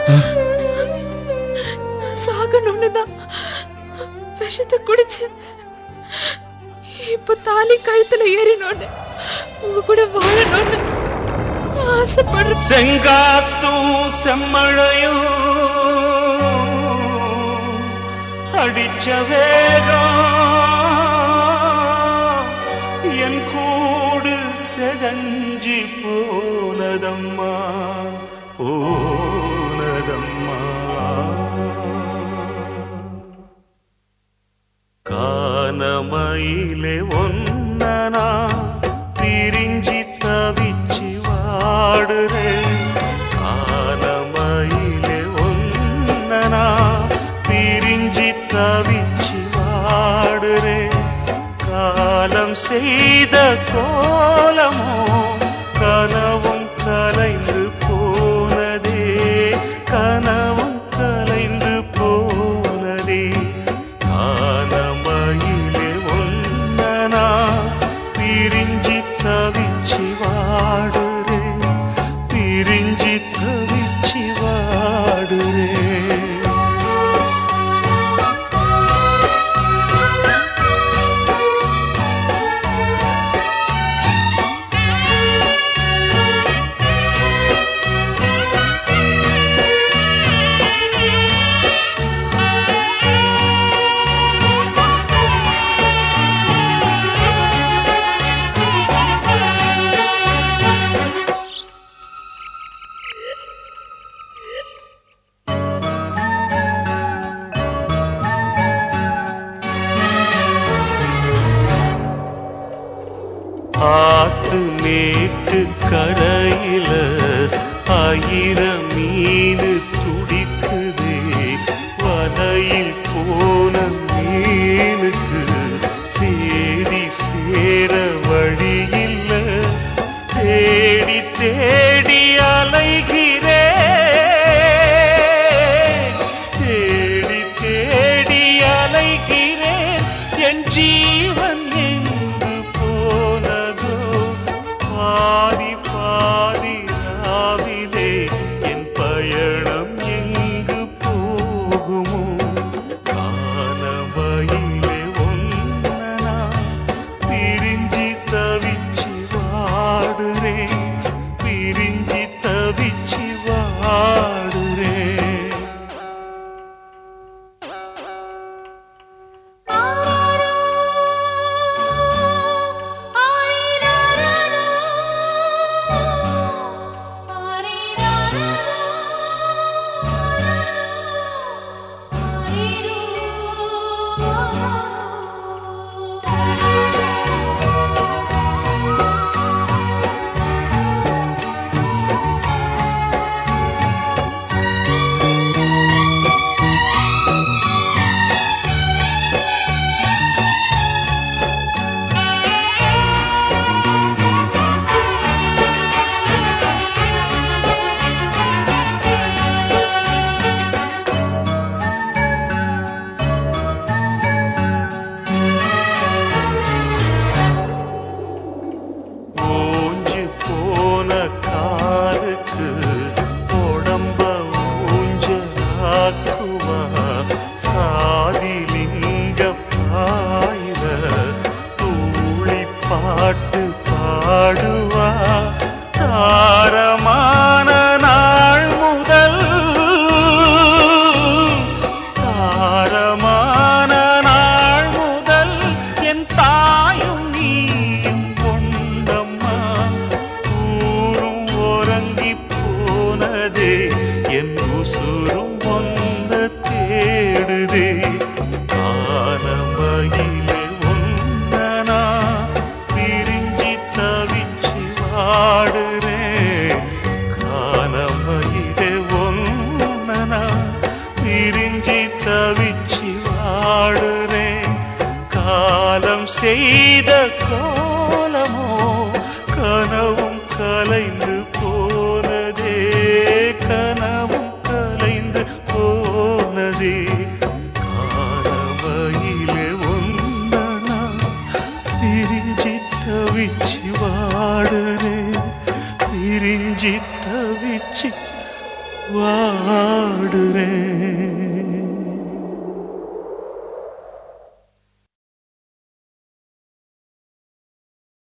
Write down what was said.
சாகணும்னு தான் விஷத்தை குடிச்சு இப்ப தாலி கழுத்துல ஏறினோன்னு உங்க கூட வாழணும்னு ஆசைப்படுறேன் செங்காத்தும் செம்மழையும் அடிச்ச வேகம் என் கூடு செதஞ்சி போனதம்மா போனதம்மா கானமயிலே ஒன்னனா பிரிஞ்சி தவிச்சி வாடுறேன் கானமயிலே ஒன்னனா பிரிஞ்சி தவிச்சி வாடுறேன் காலம் செய்த கோலமோ கனவும் கலைந்து போனதே கனவும் கலைந்து போனதே கானமயிலே ஒன்னனா பிரிஞ்சி தவிச்சி வாடுறே பிரிஞ்சி தவிச்சி வாடுறே ஆத்து மேட்டு கரையில ஆயிரம் மீன் துடிக்குதே வலையில் போன மீனுக்கு சேதி சேர வழியில்ல தேடி தேடி அலைகிறே தேடி தேடி அலைகிறேன் என் ஜீவன் எங்கு போனதோ பாதி பாதி ராவிலே என் பயணம் எங்கு போகுமோ கானமயிலே ஒன்னனா பிரிஞ்சி தவிச்சி வாடுறேன் பிரிஞ்சி தவிச்சி வாடுறேன் ஊஞ்சு போன காலுக்கு உடம்ப ஊஞ்சலாக்குவா சாதிலிங்க பாயிர தூளி பாட்டு பாடுவா தாரமான நாள் முதல் தாரமான நாள் முதல் என் தாயும் நீயும் கொண்டம்மா ஊரும் உறங்கி போனதே என் உசுரும் ஒந்த தேடுதே கானமயிலே ஒன்னனா பிரிஞ்சி தவிச்சி வாடுறேன் கானமயிலே ஒன்னனா பிரிஞ்சி தவிச்சி வாடுறேன் காலம் செய்த கோலமோ கனவும் கலைந்து போனதே கனவும் கலைந்து போனதே காலவையிலே ஒன்னனா பிரிஞ்சி தவிச்சி வாடுறேன் பிரிஞ்சி தவிச்சி வாடுறேன்